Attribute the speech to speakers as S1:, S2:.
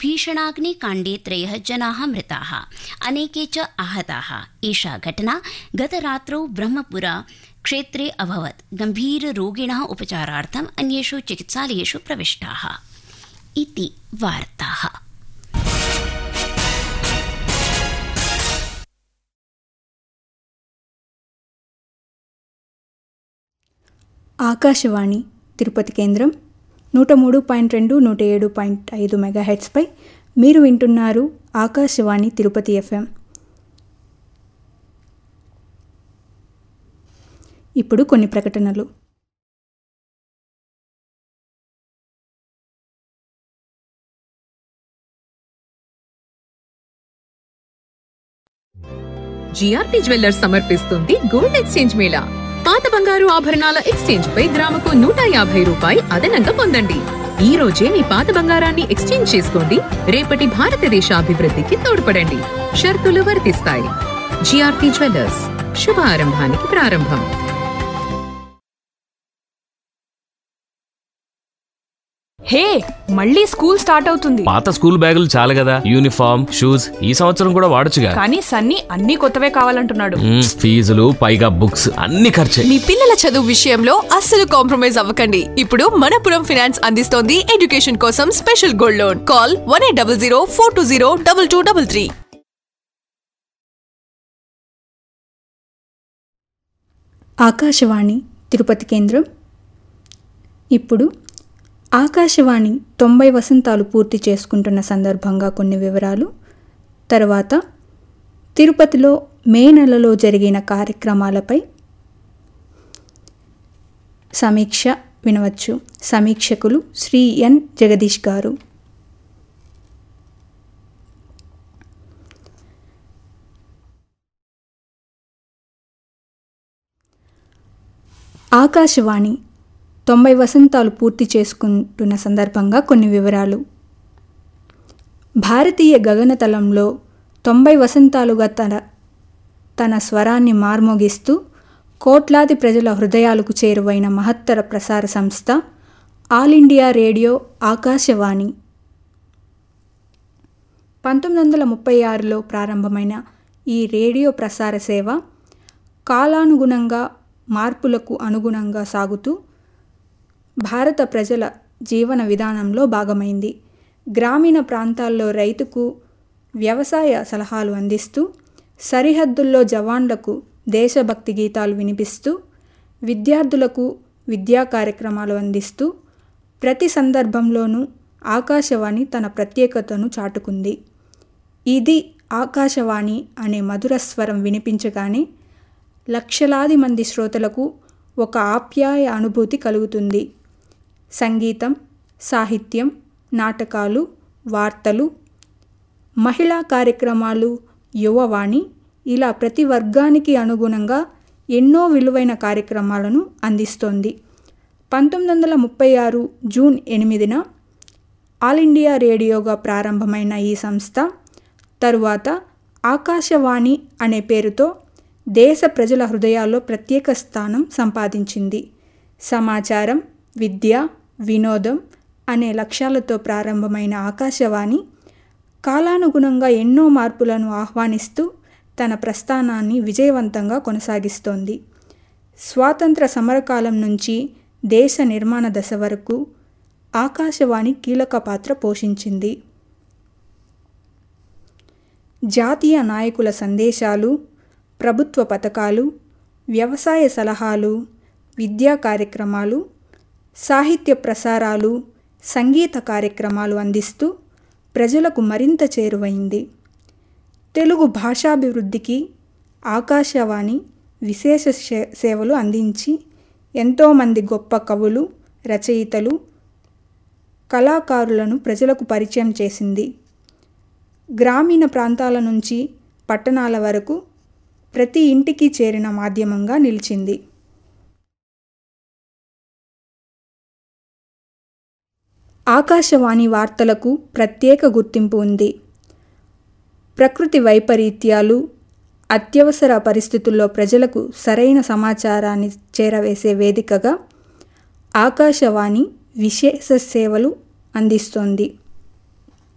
S1: भीषणाग्निकाण्डे त्रयः जनाः मृताः अनेके च आहताः एषा घटना गतरात्रौ ब्रह्मपुरा क्षेत्रे अभवत् गम्भीररोगिणः उपचारार्थम् अन्येषु चिकित्सालयेषु प्रविष्टाः इति वार्ताः
S2: ఆకాశవాణి తిరుపతి కేంద్రం నూట మూడు పాయింట్ రెండు నూట ఏడు పాయింట్ ఐదు మెగాహెట్స్పై మీరు వింటున్నారు ఆకాశవాణి తిరుపతి ఎఫ్ఎం ఇప్పుడు కొన్ని ప్రకటనలు
S3: జిఆర్పి జ్యువెల్లర్స్ సమర్పిస్తుంది గోల్డ్ ఎక్స్చేంజ్ మేళా పాత బంగారు ఆభరణాల ఎక్స్చేంజ్ పై గ్రాముకు నూట యాభై రూపాయి అదనంగా పొందండి ఈ రోజే మీ పాత బంగారాన్ని ఎక్స్చేంజ్ చేసుకోండి రేపటి భారతదేశ అభివృద్ధికి తోడ్పడండి షరతులు వర్తిస్తాయి జిఆర్పి జ్యువెల్లర్స్ శుభ ఆరంభానికి ప్రారంభం
S4: హే మళ్ళీ స్కూల్ స్టార్ట్ అవుతుంది
S5: పాత స్కూల్ బ్యాగులు చాలు కదా యూనిఫామ్ షూస్ ఈ సంవత్సరం కూడా వాడొచ్చుగా
S4: కానీ సన్నీ అన్ని కొత్తవే కావాలంటున్నాడు
S5: మ్మ్, ఫీజులు పైగా బుక్స్ అన్ని ఖర్చే
S6: మీ పిల్లల చదువు విషయంలో అస్సలు కాంప్రమైజ్ అవ్వకండి ఇప్పుడు మనపురం ఫినాన్స్ అందిస్తోంది ఎడ్యుకేషన్ కోసం special gold loan call one eight double zero four two zero double two double three
S2: Akashvani Tirupati కేంద్రం ఇప్పుడు ఆకాశవాణి తొంభై వసంతాలు పూర్తి చేసుకుంటున్న సందర్భంగా కొన్ని వివరాలు తర్వాత తిరుపతిలో మే నెలలో జరిగిన కార్యక్రమాలపై సమీక్ష వినవచ్చు సమీక్షకులు శ్రీ ఎన్ జగదీష్ గారు ఆకాశవాణి తొంభై వసంతాలు పూర్తి చేసుకుంటున్న సందర్భంగా కొన్ని వివరాలు భారతీయ గగనతలంలో తొంభై వసంతాలుగా తన తన స్వరాన్ని మార్మోగిస్తూ కోట్లాది ప్రజల హృదయాలకు చేరువైన మహత్తర ప్రసార సంస్థ ఆల్ ఇండియా రేడియో ఆకాశవాణి పంతొమ్మిది వందల ముప్పై ఆరులో ప్రారంభమైన ఈ రేడియో ప్రసార సేవ కాలానుగుణంగా మార్పులకు అనుగుణంగా సాగుతూ భారత ప్రజల జీవన విధానంలో భాగమైంది గ్రామీణ ప్రాంతాల్లో రైతుకు వ్యవసాయ సలహాలు అందిస్తూ సరిహద్దుల్లో జవాన్లకు దేశభక్తి గీతాలు వినిపిస్తూ విద్యార్థులకు విద్యా కార్యక్రమాలు అందిస్తూ ప్రతి సందర్భంలోనూ ఆకాశవాణి తన ప్రత్యేకతను చాటుకుంది ఇది ఆకాశవాణి అనే మధుర స్వరం వినిపించగానే లక్షలాది మంది శ్రోతలకు ఒక ఆప్యాయ అనుభూతి కలుగుతుంది సంగీతం సాహిత్యం నాటకాలు వార్తలు మహిళా కార్యక్రమాలు యువవాణి ఇలా ప్రతి వర్గానికి అనుగుణంగా ఎన్నో విలువైన కార్యక్రమాలను అందిస్తోంది పంతొమ్మిది వందల ముప్పై ఆరు జూన్ ఎనిమిదిన ఆల్ ఇండియా రేడియోగా ప్రారంభమైన ఈ సంస్థ తరువాత ఆకాశవాణి అనే పేరుతో దేశ ప్రజల హృదయాల్లో ప్రత్యేక స్థానం సంపాదించింది సమాచారం విద్య వినోదం అనే లక్ష్యాలతో ప్రారంభమైన ఆకాశవాణి కాలానుగుణంగా ఎన్నో మార్పులను ఆహ్వానిస్తూ తన ప్రస్థానాన్ని విజయవంతంగా కొనసాగిస్తోంది స్వాతంత్ర సమరకాలం నుంచి దేశ నిర్మాణ దశ వరకు ఆకాశవాణి కీలక పాత్ర పోషించింది జాతీయ నాయకుల సందేశాలు ప్రభుత్వ పథకాలు వ్యవసాయ సలహాలు విద్యా కార్యక్రమాలు సాహిత్య ప్రసారాలు సంగీత కార్యక్రమాలు అందిస్తూ ప్రజలకు మరింత చేరువైంది తెలుగు భాషాభివృద్ధికి ఆకాశవాణి విశేష సే- సేవలు అందించి ఎంతోమంది గొప్ప కవులు రచయితలు కళాకారులను ప్రజలకు పరిచయం చేసింది గ్రామీణ ప్రాంతాల నుంచి పట్టణాల వరకు ప్రతి ఇంటికి చేరిన మాధ్యమంగా నిలిచింది ఆకాశవాణి వార్తలకు ప్రత్యేక గుర్తింపు ఉంది ప్రకృతి వైపరీత్యాలు అత్యవసర పరిస్థితుల్లో ప్రజలకు సరైన సమాచారాన్ని చేరవేసే వేదికగా ఆకాశవాణి విశేష సేవలు అందిస్తోంది